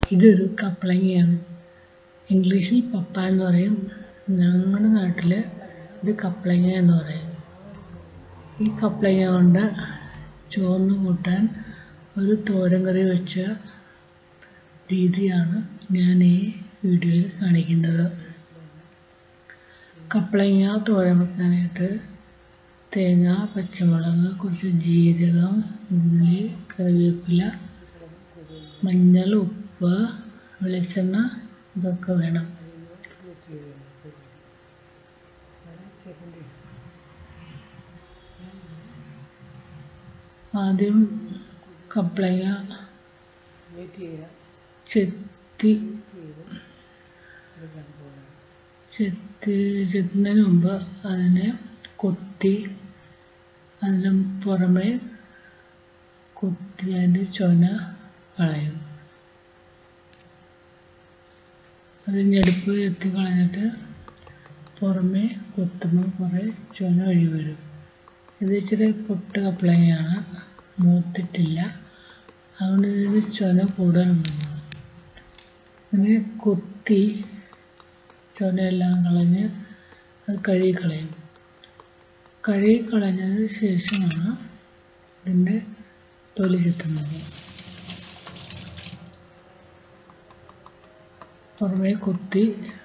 ഇതൊരു കപ്പളങ്ങയാണ് ഇംഗ്ലീഷിൽ പപ്പ എന്ന് പറയും ഞങ്ങളുടെ നാട്ടിൽ ഇത് കപ്പളങ്ങ എന്ന് പറയും ഈ കപ്പളങ്ങ കൊണ്ട് ചോറിന് കൂട്ടാൻ ഒരു തോരൻ കറി വെച്ച രീതിയാണ് ഞാൻ ഈ വീഡിയോയിൽ കാണിക്കുന്നത് കപ്പളങ്ങ തോരൻ വെക്കാനായിട്ട് തേങ്ങ പച്ചമുളക് കുറച്ച് ജീരകം ഉള്ളി കറിവേപ്പില മഞ്ഞൾ ഉപ്പ് വെളിച്ചെണ്ണ ഇതൊക്കെ വേണം ആദ്യം കപ്പളങ്ങ ചെത്തി ചെത്തി ചെത്തുന്നതിന് മുമ്പ് അതിനെ കൊത്തി അതിന് പുറമെ കൊത്തി അതിൻ്റെ ചൊന കളയും അത് ഞെടുപ്പ് എത്തി കളഞ്ഞിട്ട് പുറമെ കൊത്തുമ്പോൾ കുറേ ചൊന ഒഴി വരും ഇത് ഇച്ചിരി പൊട്ട് കപ്പളങ്ങയാണ് മൂത്തിട്ടില്ല അതുകൊണ്ട് ഇതിന് ചൊന കൂടുതലുണ്ട് അങ്ങനെ കൊത്തി ചൊനയെല്ലാം കളഞ്ഞ് അത് കഴുകി കളയും കഴുകി കളഞ്ഞതിന് ശേഷമാണ് ഇതിൻ്റെ തൊലി ചെത്തുന്നത് പുറമേ കൊത്തി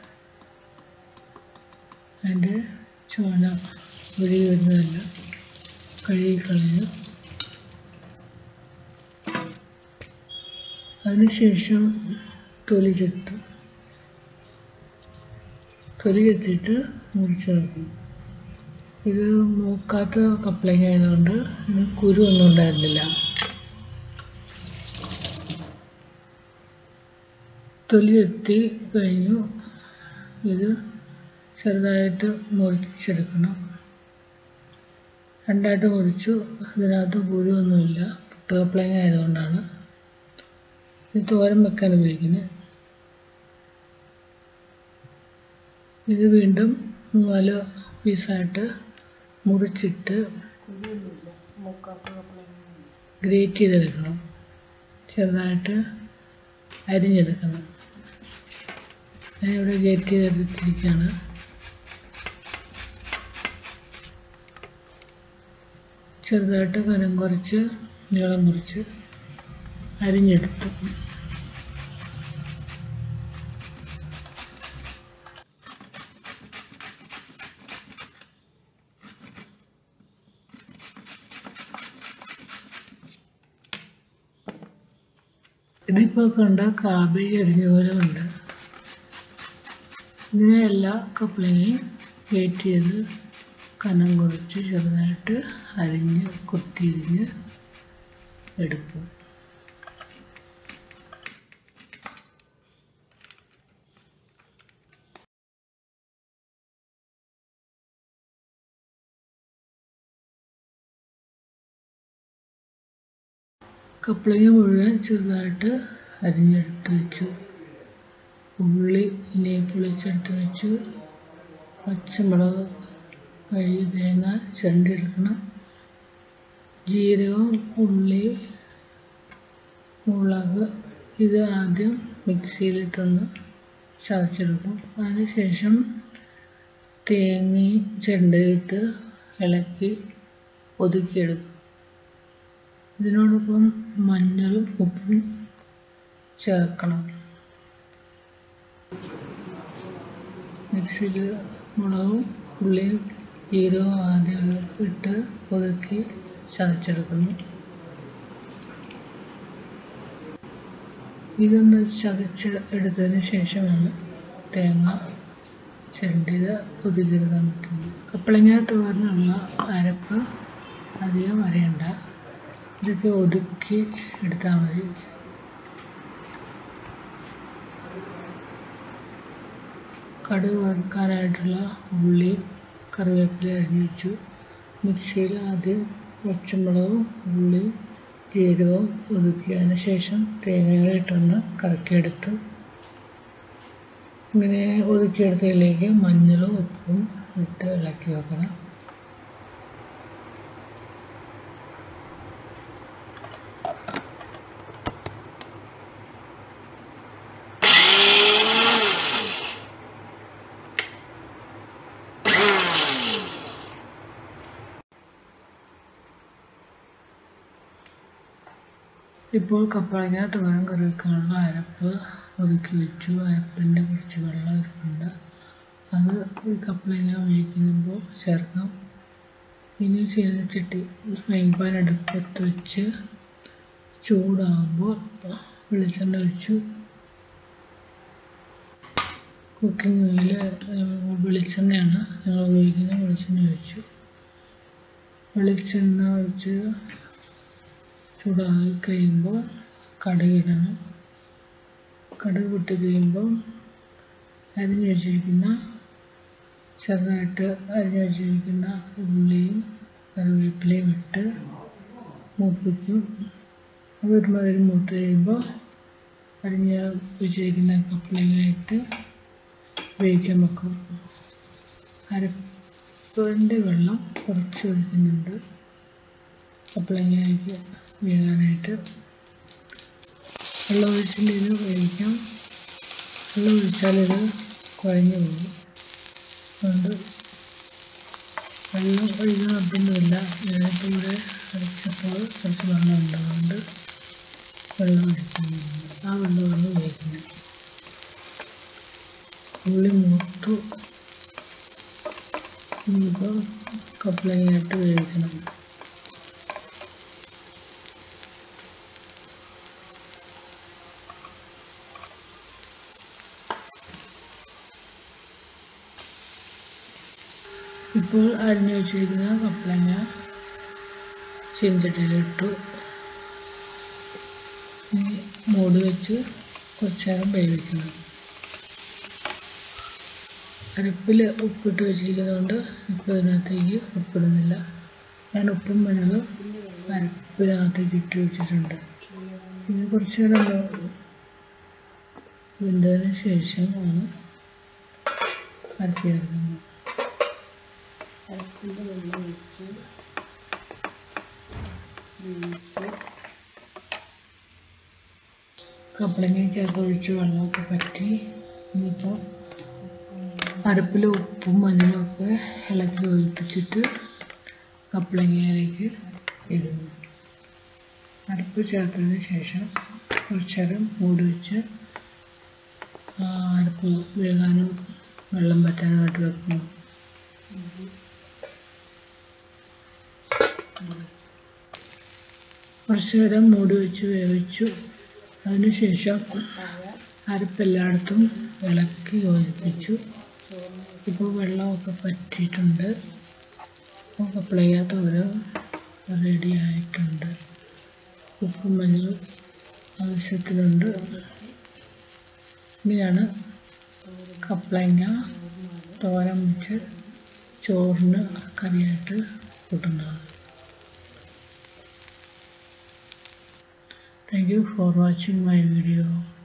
അതിൻ്റെ ചോന ഒഴുകി വരുന്നതെല്ലാം കഴുകി കളഞ്ഞ് അതിനുശേഷം തൊലി ചെത്തും തൊലി ചെത്തിയിട്ട് മുറിച്ചെടുക്കും ഇത് മൂക്കാത്ത കപ്പളങ്ങ ആയതുകൊണ്ട് ഇതിന് കുരു ഒന്നും ഉണ്ടായിരുന്നില്ല തൊലി എത്തി കഴിഞ്ഞു ഇത് ചെറുതായിട്ട് മുറിച്ചെടുക്കണം രണ്ടായിട്ട് മുറിച്ചു ഇതിനകത്ത് കുരുവൊന്നുമില്ല പുട്ടുകപ്പളങ്ങ ആയതുകൊണ്ടാണ് ഇത് തോരൻ വെക്കാൻ ഉപയോഗിക്കുന്നത് ഇത് വീണ്ടും നാല് പീസായിട്ട് മുറിച്ചിട്ട് ഗ്രേറ്റ് ചെയ്തെടുക്കണം ചെറുതായിട്ട് അരിഞ്ഞെടുക്കണം ഞാനിവിടെ ഗ്രേറ്റ് ചെയ്തെടുത്തിരിക്കുകയാണ് ചെറുതായിട്ട് കനം കുറച്ച് നീളം മുറിച്ച് അരിഞ്ഞെടുത്തു ഇതിപ്പോൾ കണ്ട കാബേജ് അരിഞ്ഞ പോലെ ഉണ്ട് ഇതിനെ എല്ലാ കപ്പളങ്ങയും വെയിറ്റ് ചെയ്ത് കനം കുറച്ച് ചെറുതായിട്ട് അരിഞ്ഞ് കൊത്തിരിഞ്ഞ് എടുക്കും കപ്പളങ്ങ മുഴുവൻ ചെറുതായിട്ട് അരിഞ്ഞെടുത്ത് വെച്ചു ഉള്ളി ഇനി പൊളിച്ചെടുത്ത് വെച്ചു പച്ചമുളക് കഴുകി തേങ്ങ ചിരണ്ടിയെടുക്കണം ജീരകം ഉള്ളി മുളക് ഇത് ആദ്യം മിക്സിയിലിട്ടൊന്ന് ചതച്ചെടുക്കും അതിനുശേഷം തേങ്ങയും ചിരണ്ടിയിട്ട് ഇളക്കി ഒതുക്കിയെടുക്കും ഇതിനോടൊപ്പം മഞ്ഞളും ഉപ്പും ചേർക്കണം മിക്സിയിൽ മുളകും ഉള്ളിയും ജീരകവും ആദ്യം ഇട്ട് ഒതുക്കി ചതച്ചെടുക്കുന്നു ഇതൊന്ന് ചതച്ച് എടുത്തതിന് ശേഷമാണ് തേങ്ങ ചിരണ്ടിയത് ഒതുക്കിയെടുക്കാൻ പറ്റുന്നത് കപ്പളങ്ങ തോരനുള്ള അരപ്പ് അധികം അരയണ്ട ഇതൊക്കെ ഒതുക്കി എടുത്താൽ മതി കടുക് വറുക്കാനായിട്ടുള്ള ഉള്ളി കറിവേപ്പില അരിഞ്ഞു വെച്ചു മിക്സിയിൽ ആദ്യം പച്ചമുളകും ഉള്ളിയും ജീരകവും ഒതുക്കിയതിന് ശേഷം തേങ്ങയുടെ ഇട്ടൊന്ന് കറക്കിയെടുത്ത് ഇങ്ങനെ ഒതുക്കിയെടുത്തതിലേക്ക് മഞ്ഞളും ഉപ്പും ഇട്ട് ഇളക്കി വെക്കണം ഇപ്പോൾ കപ്പളങ്ങ തോരൻ കറി വെക്കാനുള്ള അരപ്പ് ഒതുക്കി വെച്ചു അരപ്പിൻ്റെ കുറച്ച് വെള്ളം ഇരിപ്പുണ്ട് അത് ഈ കപ്പളങ്ങ വേവിക്കുമ്പോൾ ചേർക്കാം ഇനി ചീനച്ചട്ടി ഫ്രൈ പാൻ അടുപ്പത്ത് വെച്ച് ചൂടാകുമ്പോൾ വെളിച്ചെണ്ണ ഒഴിച്ചു കുക്കിംഗ് ഓയിൽ വെളിച്ചെണ്ണയാണ് ഞങ്ങൾ ഉപയോഗിക്കുന്നത് വെളിച്ചെണ്ണ ഒഴിച്ചു വെളിച്ചെണ്ണ ഒഴിച്ച് ചൂടായി കഴിയുമ്പോൾ കടുകിടണം കടുക് പൊട്ടി കഴിയുമ്പോൾ അരിഞ്ഞു വെച്ചിരിക്കുന്ന ചെറുതായിട്ട് അരിഞ്ഞു വെച്ചിരിക്കുന്ന ഉള്ളിയും കറിവേപ്പിലയും ഇട്ട് മൂപ്പിക്കും അത് ഒരുമാതിരി മൂത്ത് കഴിയുമ്പോൾ അരിഞ്ഞ് വെച്ചിരിക്കുന്ന കപ്പളങ്ങ ഇട്ട് വേവിക്കാൻ വെക്കും അരപ്പിൻ്റെ വെള്ളം കുറച്ച് ഒഴിക്കുന്നുണ്ട് കപ്പളങ്ങയ്ക്ക് വേകാനായിട്ട് വെള്ളം ഒഴിച്ചിട്ട് വേവിക്കാം വെള്ളം ഒഴിച്ചാലിത് കുഴഞ്ഞു പോകും അതുകൊണ്ട് വെള്ളം ഒഴിക്കാൻ നിർബന്ധമില്ല ഞാനിപ്പോൾ ഇവിടെ അരച്ചപ്പോൾ കുറച്ച് വെള്ളം ഉണ്ട് അതുകൊണ്ട് വെള്ളം ഒഴിക്കുന്നുണ്ട് ആ വെള്ളമാണ് ഉപയോഗിക്കുന്നത് ഉള്ളി മൂത്തു ഇനിയിപ്പോൾ കപ്പളങ്ങയായിട്ട് വേവിക്കണം ഇപ്പോൾ അരിഞ്ഞു വെച്ചിരിക്കുന്ന കപ്പളങ്ങ ചീഞ്ചട്ടിയിലിട്ടു ഇനി മൂടി വെച്ച് കുറച്ച് നേരം വേവിക്കണം അരപ്പിൽ ഉപ്പിട്ട് വെച്ചിരിക്കുന്നതുകൊണ്ട് ഇപ്പോൾ ഇതിനകത്തേക്ക് ഉപ്പിടുന്നില്ല ഞാൻ ഉപ്പും മഞ്ഞളും അരപ്പിനകത്തേക്ക് ഇട്ട് വെച്ചിട്ടുണ്ട് ഇത് കുറച്ച് നേരം വെന്തതിന് ശേഷം ആണ് അരപ്പ് ചേർക്കുന്നത് അരപ്പിൻ്റെ വെള്ളം ഒഴിച്ച് വേവിച്ച് കപ്പളങ്ങയ്ക്കകത്ത് ഒഴിച്ച് വെള്ളമൊക്കെ പറ്റി ഇനിയിപ്പോൾ അരപ്പിൽ ഉപ്പും മഞ്ഞളും ഒക്കെ ഇളക്കി ഒഴിപ്പിച്ചിട്ട് കപ്പളങ്ങയിലേക്ക് ഇടുന്നു അരപ്പ് ചേർത്തതിന് ശേഷം കുറച്ച് നേരം മൂടി വെച്ച് അരപ്പ് വേകാനും വെള്ളം പറ്റാനുമായിട്ട് വെക്കുന്നു കുറച്ച് നേരം മൂടി വെച്ച് വേവിച്ചു അതിനുശേഷം അരപ്പെല്ലായിടത്തും ഇളക്കി യോജിപ്പിച്ചു ഇപ്പോൾ വെള്ളമൊക്കെ പറ്റിയിട്ടുണ്ട് അപ്പോൾ കപ്പളങ്ങ തോരൻ റെഡി ആയിട്ടുണ്ട് ഉപ്പും മഞ്ഞളും ആവശ്യത്തിനുണ്ട് ഇങ്ങനെയാണ് കപ്പളങ്ങ തോരൻ വെച്ച് ചോറിന് കറിയായിട്ട് കൂട്ടുന്നത് Thank you for watching my video.